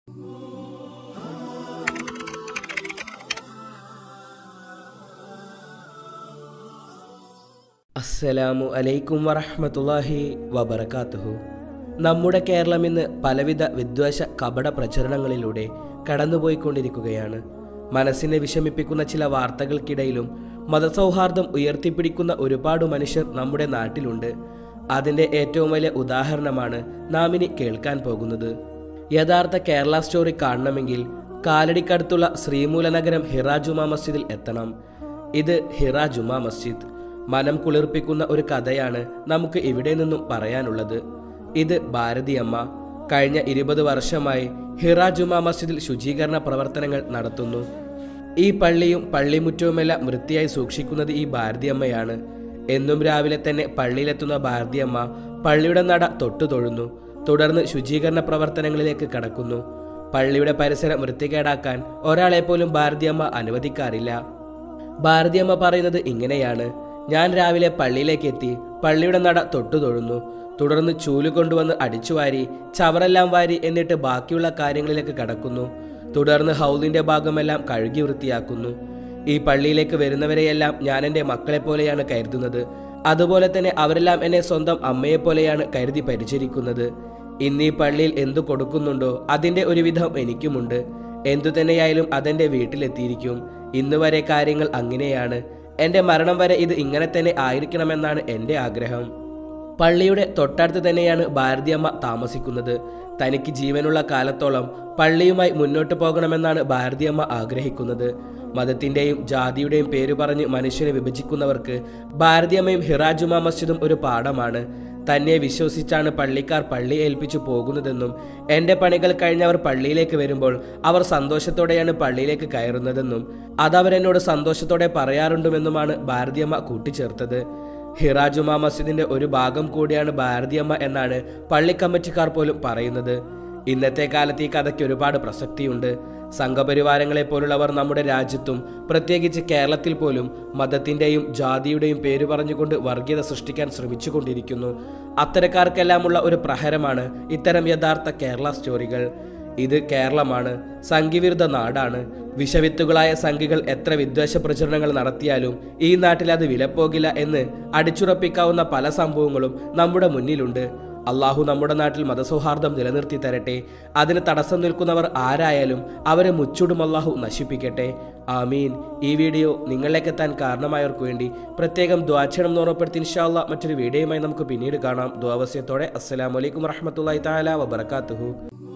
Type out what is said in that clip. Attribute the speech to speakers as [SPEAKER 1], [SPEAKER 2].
[SPEAKER 1] അസ്സലാമു അലൈക്കും വറഹ്മത്തുള്ളാഹി വബറകാതുഹു നമ്മുടെ കേരളം ഇന്ന് പലവിധ വിദ്വേഷ കപട പ്രചരണങ്ങളിലൂടെ കടന്നുപോയിക്കൊണ്ടിരിക്കുകയാണ് മനസ്സിനെ വിഷമിപ്പിക്കുന്ന ചില വാർത്തകൾക്കിടയിലും മതസൗഹാർദ്ദം ഉയർത്തിപ്പിടിക്കുന്ന ഒരുപാട് മനുഷ്യർ നമ്മുടെ നാട്ടിലുണ്ട് അതിൻ്റെ ഏറ്റവും വലിയ ഉദാഹരണമാണ് നാം ഇനി കേൾക്കാൻ പോകുന്നത് യഥാർത്ഥ കേരള സ്റ്റോറി കാണണമെങ്കിൽ കാലടിക്കടുത്തുള്ള ശ്രീമൂല നഗരം ഹിറ ജുമാ മസ്ജിദിൽ എത്തണം ഇത് ഹിറ ജുമാ മസ്ജിദ് മനം കുളിർപ്പിക്കുന്ന ഒരു കഥയാണ് നമുക്ക് ഇവിടെ നിന്നും പറയാനുള്ളത് ഇത് ഭാരതിയമ്മ കഴിഞ്ഞ ഇരുപത് വർഷമായി ഹിറ ജുമാ മസ്ജിദിൽ ശുചീകരണ പ്രവർത്തനങ്ങൾ നടത്തുന്നു ഈ പള്ളിയും പള്ളിമുറ്റവുമെല്ലാം വൃത്തിയായി സൂക്ഷിക്കുന്നത് ഈ ഭാരതിയമ്മയാണ് എന്നും രാവിലെ തന്നെ പള്ളിയിലെത്തുന്ന ഭാരതിയമ്മ പള്ളിയുടെ നട തൊട്ടു തൊഴുന്നു തുടർന്ന് ശുചീകരണ പ്രവർത്തനങ്ങളിലേക്ക് കടക്കുന്നു പള്ളിയുടെ പരിസരം വൃത്തികേടാക്കാൻ ഒരാളെ പോലും ഭാരതിയമ്മ അനുവദിക്കാറില്ല ഭാരതിയമ്മ പറയുന്നത് ഇങ്ങനെയാണ് ഞാൻ രാവിലെ പള്ളിയിലേക്ക് എത്തി പള്ളിയുടെ നട തൊട്ടു തൊഴുന്നു തുടർന്ന് ചൂല് കൊണ്ടുവന്ന് അടിച്ചു വാരി ചവറെല്ലാം വാരി എന്നിട്ട് ബാക്കിയുള്ള കാര്യങ്ങളിലേക്ക് കടക്കുന്നു തുടർന്ന് ഹൗലിന്റെ ഭാഗമെല്ലാം കഴുകി വൃത്തിയാക്കുന്നു ഈ പള്ളിയിലേക്ക് വരുന്നവരെയെല്ലാം ഞാൻ എൻ്റെ മക്കളെ പോലെയാണ് കരുതുന്നത് അതുപോലെ തന്നെ അവരെല്ലാം എന്നെ സ്വന്തം അമ്മയെ പോലെയാണ് കരുതി പരിചരിക്കുന്നത് ഇന്ന് ഈ പള്ളിയിൽ എന്തു കൊടുക്കുന്നുണ്ടോ അതിൻ്റെ ഒരു വിധം എനിക്കുമുണ്ട് എന്തു തന്നെയായാലും അതെൻ്റെ വീട്ടിലെത്തിയിരിക്കും ഇന്ന് വരെ കാര്യങ്ങൾ അങ്ങനെയാണ് എൻ്റെ മരണം വരെ ഇത് ഇങ്ങനെ തന്നെ ആയിരിക്കണമെന്നാണ് എൻ്റെ ആഗ്രഹം പള്ളിയുടെ തൊട്ടടുത്ത് തന്നെയാണ് ഭാരതിയമ്മ താമസിക്കുന്നത് തനിക്ക് ജീവനുള്ള കാലത്തോളം പള്ളിയുമായി മുന്നോട്ട് പോകണമെന്നാണ് ഭാരതിയമ്മ ആഗ്രഹിക്കുന്നത് മതത്തിന്റെയും ജാതിയുടെയും പേര് പറഞ്ഞ് മനുഷ്യനെ വിഭജിക്കുന്നവർക്ക് ഭാരതിയമ്മയും ഹിറാജുമാ മസ്ജിദും ഒരു പാഠമാണ് തന്നെ വിശ്വസിച്ചാണ് പള്ളിക്കാർ പള്ളി ഏൽപ്പിച്ചു പോകുന്നതെന്നും എൻ്റെ പണികൾ കഴിഞ്ഞവർ പള്ളിയിലേക്ക് വരുമ്പോൾ അവർ സന്തോഷത്തോടെയാണ് പള്ളിയിലേക്ക് കയറുന്നതെന്നും അതവരെന്നോട് സന്തോഷത്തോടെ പറയാറുണ്ടുമെന്നുമാണ് ഭാരതിയമ്മ കൂട്ടിച്ചേർത്തത് ഹിറാജുമാ മസ്ജിദിന്റെ ഒരു ഭാഗം കൂടിയാണ് ഭാരതിയമ്മ എന്നാണ് പള്ളി കമ്മിറ്റിക്കാർ പോലും പറയുന്നത് ഇന്നത്തെ കാലത്ത് ഈ കഥയ്ക്ക് ഒരുപാട് പ്രസക്തിയുണ്ട് സംഘപരിവാരങ്ങളെ പോലുള്ളവർ നമ്മുടെ രാജ്യത്തും പ്രത്യേകിച്ച് കേരളത്തിൽ പോലും മതത്തിന്റെയും ജാതിയുടെയും പേര് പറഞ്ഞുകൊണ്ട് വർഗീയത സൃഷ്ടിക്കാൻ ശ്രമിച്ചുകൊണ്ടിരിക്കുന്നു അത്തരക്കാർക്കെല്ലാമുള്ള ഒരു പ്രഹരമാണ് ഇത്തരം യഥാർത്ഥ കേരള സ്റ്റോറികൾ ഇത് കേരളമാണ് സംഘിവിരുദ്ധ നാടാണ് വിഷവിത്തുകളായ സംഘികൾ എത്ര വിദ്വേഷ പ്രചരണങ്ങൾ നടത്തിയാലും ഈ നാട്ടിൽ അത് വിലപ്പോകില്ല എന്ന് അടിച്ചുറപ്പിക്കാവുന്ന പല സംഭവങ്ങളും നമ്മുടെ മുന്നിലുണ്ട് അള്ളാഹു നമ്മുടെ നാട്ടിൽ മതസൗഹാർദ്ദം നിലനിർത്തി തരട്ടെ അതിന് തടസ്സം നിൽക്കുന്നവർ ആരായാലും അവരെ മുച്ചൂടും അള്ളാഹു നശിപ്പിക്കട്ടെ ആമീൻ ഈ വീഡിയോ നിങ്ങളിലേക്ക് എത്താൻ കാരണമായവർക്ക് വേണ്ടി പ്രത്യേകം ദ്വാചനം എന്ന് ഉറപ്പെടുത്തി ഇൻഷാല്ല മറ്റൊരു വീഡിയോയുമായി നമുക്ക് പിന്നീട് കാണാം ദ്വാവസ്യത്തോടെ അസ്സലാമലൈക്കും വറഹമത്തല്ലാ താല വബർക്കാത്തുഹു